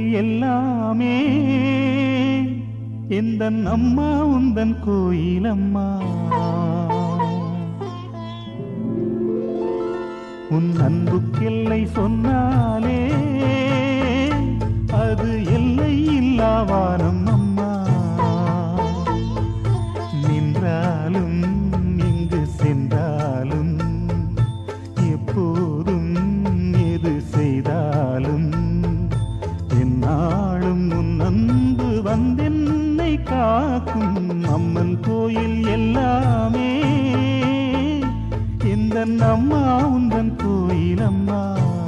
எல்லாமே எந்த அம்மா உந்தன் கோயிலம்மா உன் அன்புக்கெல்லை சொன்னாலே அது எல்லை இல்லாவானம் அம்மா நின்றாலும் எங்கு சென்றாலும் எப்போதும் எது செய்தாலும் என்னாலும் உன் அன்பு வந்தென்னை காக்கும் அம்மன் கோயில் எல்லாமே இந்த அம்மா உந்தன் கோயில் அம்மா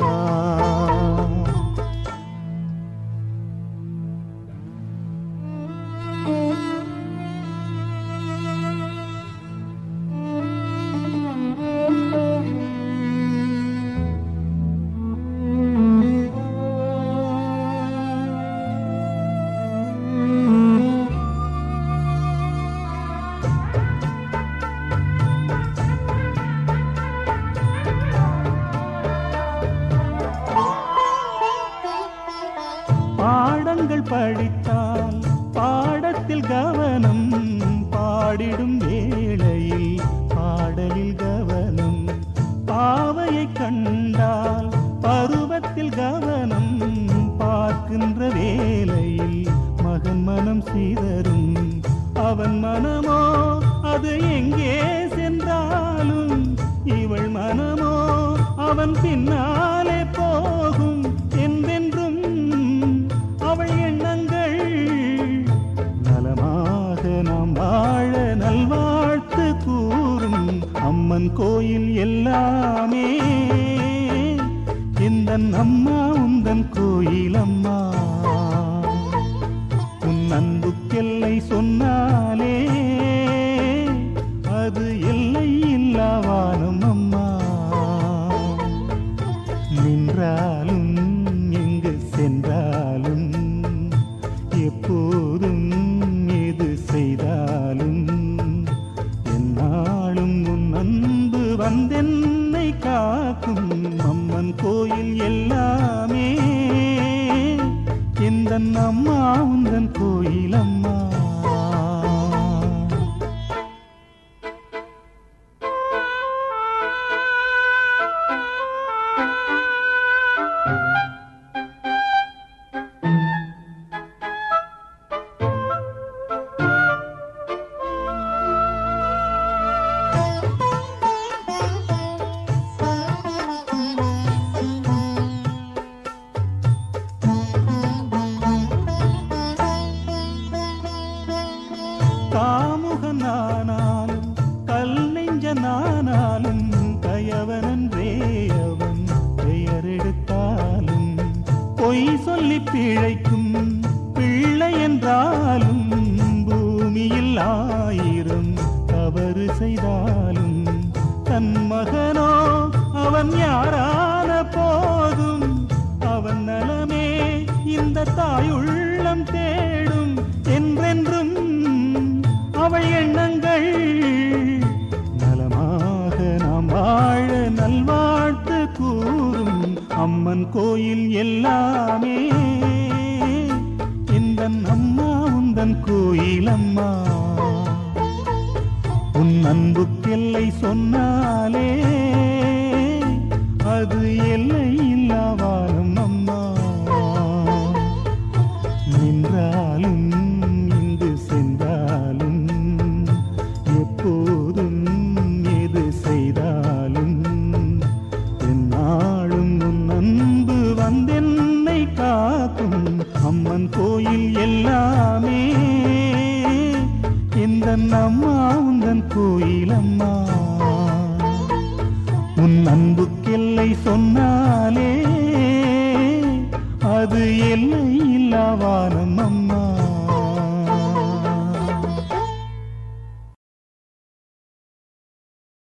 பாடங்கள் படித்தால் பாடத்தில் கவனம் பாடிடும் வேளையில் பாடலில் கவனம் பாவையை கண்டால் பருவத்தில் கவனம் பார்க்கின்ற வேளையில் மகன் மனம் சிதறும் அவன் மனமோ அது எங்கே சென்றாலும் இவள் மனமோ அவன் பின்னாலே போகும் என்றென்றும் அவள் எண்ணங்கள் நலமாக நாம் வாழ நல்வாழ்த்து கூறும் அம்மன் கோயில் எல்லாமே இந்த அம்மா உந்தன் கோயில் அம்மா உன் அன்புக்கெல்லை சொன்னாலே அது எல்லை இல்லாவானம் அம்மா நின்றாலும் எங்கு சென்றாலும் எப்போதும் எது செய்தாலும் என்னாலும் உன் அன்பு வந்தென்னை காக்கும் அம்மன் கோயில் எல்லாமே இந்த அம்மா உந்தன் கோயில் அம்மா காமுகனானாலும் கல் நெஞ்சனானாலும் கயவனன்றே அவன் பெயரெடுத்தாலும் பொய் சொல்லி பிழைக்கும் பிள்ளை என்றாலும் பூமியில் ஆயிரம் தவறு செய்தாலும் தன் மகனோ அவன் யாரான போதும் அவன் நலமே இந்த தாயுள்ளம் தேடும் என்றென்றும் அவள் எண்ணங்கள் நலமாக நாம் வாழ நல்வாழ்த்து கூறும் அம்மன் கோயில் எல்லாமே இந்த அம்மா உந்தன் கோயில் அம்மா உன் அன்புக்கெல்லை சொன்னாலே அது எல்லை இல்லாவாலும் அம்மா நின்றாலும் இங்கு சென்றாலும் எப்போதும் எது செய்தாலும் என்னாலும் உன் அன்பு வந்தென்னை காக்கும் அம்மன் கோயில் எல்லாமே இந்த அம்மா உந்தன் கோயில் அம்மா உன் அன்புக்கெல்லை சொன்னாலே அது எல்லை இல்லாவானம் அம்மா